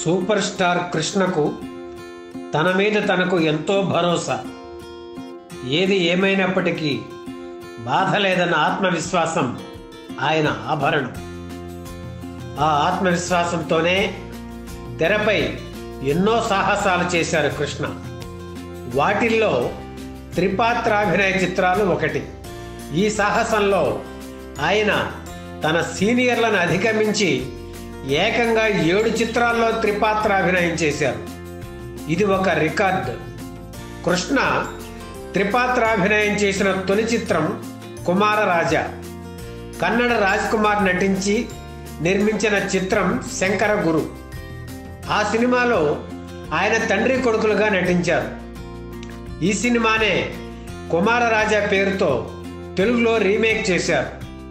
super star కృష్ణకు తన మీద తనకు ఎంతో భరోసా ఏది ఏమైనప్పటికీ బాధ లేదన్న ఆత్మవిశ్వాసం ఆయన ఆభరణం ఆ ఆత్మవిశ్వాసంతోనే తెరపై ఎన్నో సాహసాలు చేశారు కృష్ణ వాటిల్లో త్రిపాత్రాభినయ చిత్రాలు ఒకటి ఈ సాహసంలో ఆయన తన సీనియర్లను అధిగమించి ఏకంగా ఏడు చిత్రాల్లో త్రిపాత్రాభినయం చేశారు ఇది ఒక రికార్డ్ కృష్ణ త్రిపాత్రాభినయం చేసిన తొలి చిత్రం కుమారరాజా కన్నడ రాజ్ కుమార్ నటించి నిర్మించిన చిత్రం శంకర గురు ఆ సినిమాలో ఆయన తండ్రి కొడుకులుగా నటించారు ఈ సినిమానే కుమారరాజా పేరుతో తెలుగులో రీమేక్ చేశారు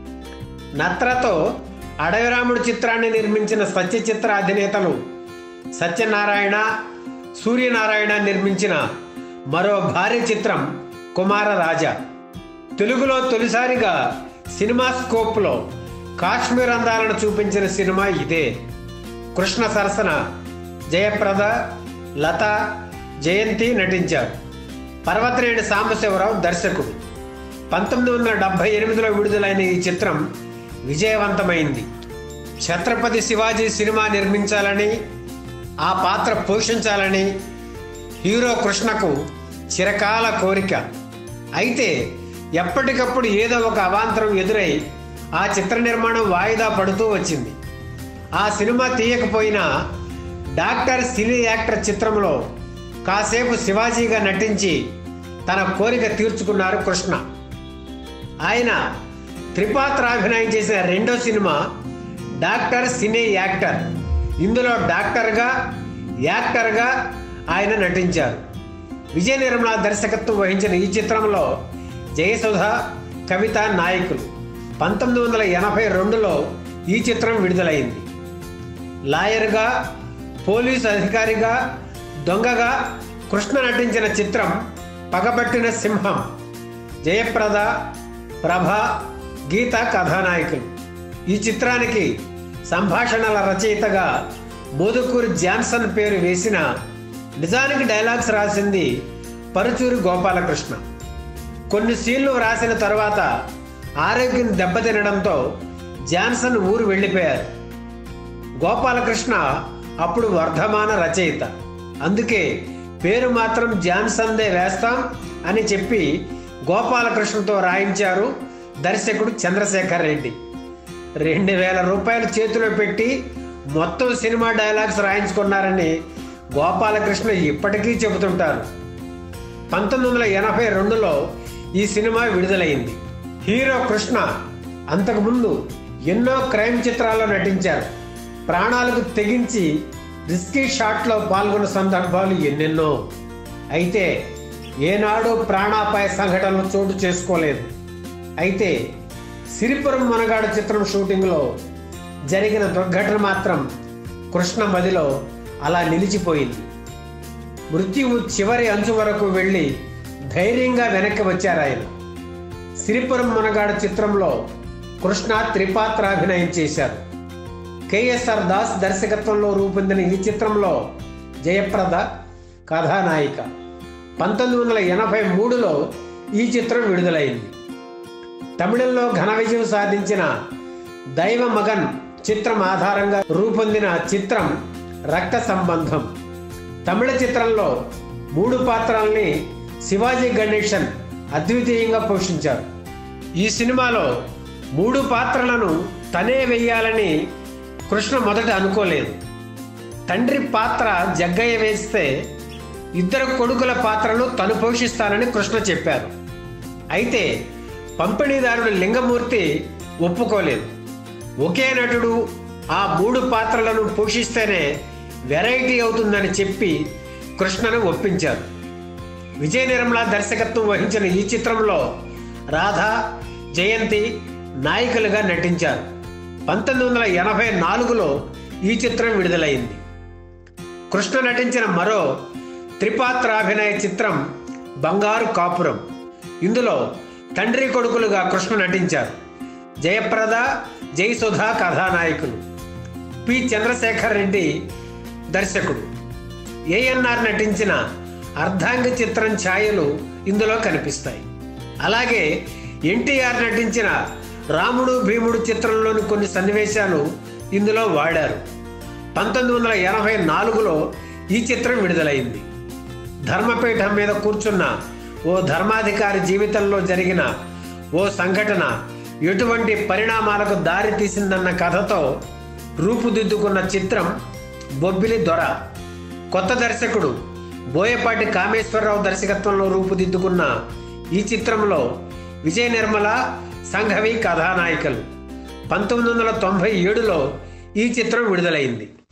నత్రతో అడవిరాముడు చిత్రాన్ని నిర్మించిన సత్యచిత్ర అధినేతలు సత్యనారాయణ సూర్యనారాయణ నిర్మించిన మరో భారీ చిత్రం కుమారరాజా తెలుగులో తొలిసారిగా సినిమా స్కోప్లో కాశ్మీర్ అందాలను చూపించిన సినిమా ఇదే కృష్ణ సరసన జయప్రద లత జయంతి నటించారు పర్వతరేణి సాంబశివరావు దర్శకుడు పంతొమ్మిది వందల డెబ్బై ఎనిమిదిలో విడుదలైన ఈ చిత్రం విజయవంతమైంది ఛత్రపతి శివాజీ సినిమా నిర్మించాలని ఆ పాత్ర పోషించాలని హీరో కృష్ణకు చిరకాల కోరిక అయితే ఎప్పటికప్పుడు ఏదో ఒక అవాంతరం ఎదురై ఆ చిత్ర నిర్మాణం వాయిదా పడుతూ వచ్చింది ఆ సినిమా తీయకపోయినా డాక్టర్ సినీ యాక్టర్ చిత్రంలో కాసేపు శివాజీగా నటించి తన కోరిక తీర్చుకున్నారు కృష్ణ ఆయన త్రిపాత్రాభినయం చేసిన రెండో సినిమా డాక్టర్ సినీ యాక్టర్ ఇందులో డాక్టర్గా యాక్టర్గా ఆయన నటించారు విజయ నిర్మల దర్శకత్వం వహించిన ఈ చిత్రంలో జయసుధ కవిత నాయకులు పంతొమ్మిది వందల ఎనభై రెండులో ఈ చిత్రం విడుదలైంది లాయర్గా పోలీసు అధికారిగా దొంగగా కృష్ణ నటించిన చిత్రం పగబట్టిన సింహం జయప్రద ప్రభ గీత కథానాయకులు ఈ చిత్రానికి సంభాషణల రచయితగా మోదుకూరి జాన్సన్ పేరు వేసిన నిజానికి డైలాగ్స్ రాసింది పరుచూరి గోపాలకృష్ణ కొన్ని సీన్లు రాసిన తర్వాత ఆరోగ్యం దెబ్బతినడంతో జాన్సన్ ఊరు వెళ్ళిపోయారు గోపాలకృష్ణ అప్పుడు వర్ధమాన రచయిత అందుకే పేరు మాత్రం జాన్సన్దే వేస్తాం అని చెప్పి గోపాలకృష్ణతో రాయించారు దర్శకుడు చంద్రశేఖర్ రెడ్డి రెండు వేల రూపాయలు చేతిలో పెట్టి మొత్తం సినిమా డైలాగ్స్ రాయించుకున్నారని గోపాలకృష్ణ ఇప్పటికీ చెబుతుంటారు పంతొమ్మిది వందల ఎనభై రెండులో ఈ సినిమా విడుదలైంది హీరో కృష్ణ అంతకుముందు ఎన్నో క్రైమ్ చిత్రాల్లో నటించారు ప్రాణాలకు తెగించి రిస్కీ షాట్లో పాల్గొన్న సందర్భాలు ఎన్నెన్నో అయితే ఏనాడు ప్రాణాపాయ సంఘటనలు చోటు చేసుకోలేదు అయితే సిరిపురం మునగాడు చిత్రం షూటింగ్లో జరిగిన దుర్ఘటన మాత్రం కృష్ణ మదిలో అలా నిలిచిపోయింది మృత్యువు చివరి అంచు వరకు వెళ్ళి ధైర్యంగా వెనక్కి వచ్చారు ఆయన సిరిపురం మునగాడు చిత్రంలో కృష్ణ త్రిపాత్రాభినయం చేశారు కేఎస్ఆర్ దాస్ దర్శకత్వంలో రూపొందిన ఈ చిత్రంలో జయప్రద కథానాయిక పంతొమ్మిది వందల ఎనభై మూడులో ఈ చిత్రం విడుదలైంది తమిళంలో ఘన విజయం సాధించిన దైవ మగన్ చిత్రం ఆధారంగా రూపొందిన చిత్రం రక్త సంబంధం తమిళ చిత్రంలో మూడు పాత్రల్ని శివాజీ గణేశన్ అద్వితీయంగా పోషించారు ఈ సినిమాలో మూడు పాత్రలను తనే వెయ్యాలని కృష్ణ మొదట అనుకోలేదు తండ్రి పాత్ర జగ్గయ్య వేస్తే ఇద్దరు కొడుకుల పాత్రను తను పోషిస్తానని కృష్ణ చెప్పారు అయితే పంపిణీదారుడు లింగమూర్తి ఒప్పుకోలేదు ఒకే నటుడు ఆ మూడు పాత్రలను పోషిస్తేనే వెరైటీ అవుతుందని చెప్పి కృష్ణను ఒప్పించారు విజయ నిర్మల దర్శకత్వం వహించిన ఈ చిత్రంలో రాధ జయంతి నాయికలుగా నటించారు పంతొమ్మిది వందల ఎనభై నాలుగులో ఈ చిత్రం విడుదలైంది కృష్ణ నటించిన మరో త్రిపాత్రాభినయ చిత్రం బంగారు కాపురం ఇందులో తండ్రి కొడుకులుగా కృష్ణ నటించారు జయప్రద జయసుధ కథానాయకులు పి చంద్రశేఖర్ రెడ్డి దర్శకుడు ఏఎన్ఆర్ నటించిన అర్ధాంగ చిత్రం ఛాయలు ఇందులో కనిపిస్తాయి అలాగే ఎన్టీఆర్ నటించిన రాముడు భీముడు చిత్రంలోని కొన్ని సన్నివేశాలు ఇందులో వాడారు పంతొమ్మిది వందల ఎనభై నాలుగులో ఈ చిత్రం విడుదలైంది ధర్మపీఠం మీద కూర్చున్న ఓ ధర్మాధికారి జీవితంలో జరిగిన ఓ సంఘటన ఎటువంటి పరిణామాలకు దారి తీసిందన్న కథతో రూపుదిద్దుకున్న చిత్రం బొబ్బిలి దొర కొత్త దర్శకుడు బోయపాటి కామేశ్వరరావు దర్శకత్వంలో రూపుదిద్దుకున్న ఈ చిత్రంలో విజయ నిర్మల సంఘవి కథానాయికలు పంతొమ్మిది వందల తొంభై ఏడులో ఈ చిత్రం విడుదలైంది